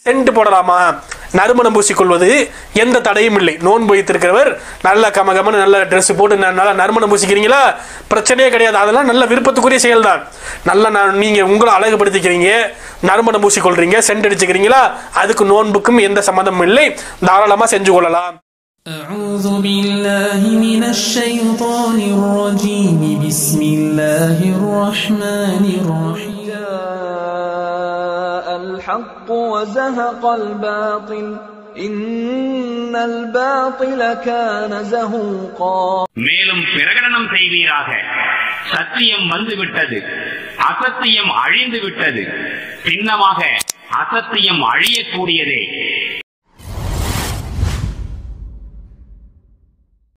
send போடலாமா நறுமணம் பூசிக்கொள்வது எந்த தடையும் இல்லை நோன்பு வைத்திருக்கிறவர் நல்ல கமகமன்னு நல்ல Dress போட்டு ந- நல்லா நறுமணம் பூசிக்கிறீங்களா பிரச்சனையே கிடையாது அதெல்லாம் நல்ல விருப்பத்துக்குரிய செயல் தான் நல்ல ந- நீங்க உங்களை அழகுபடுத்திக்கிறீங்க நறுமணம் பூசிக்கொள்றீங்க சென்ட் அடிச்சுக்கிறீங்களா அதுக்கு நோன்புக்கும் எந்த சம்மந்தமும் இல்லை தாராளமா செஞ்சு கொள்ளலாம் أعوذ بالله من الشيطان الرجيم بسم الله الرحمن الرحيم جاء الحق وزهق الباطل إن الباطل كان زهوقا மேலும் பிரகடனம் செய்வீராக சத்தியம் வந்துவிட்டது அசத்தியம் அழிந்து விட்டது சின்னமாக அசத்தியம் அழியக்கூடியதே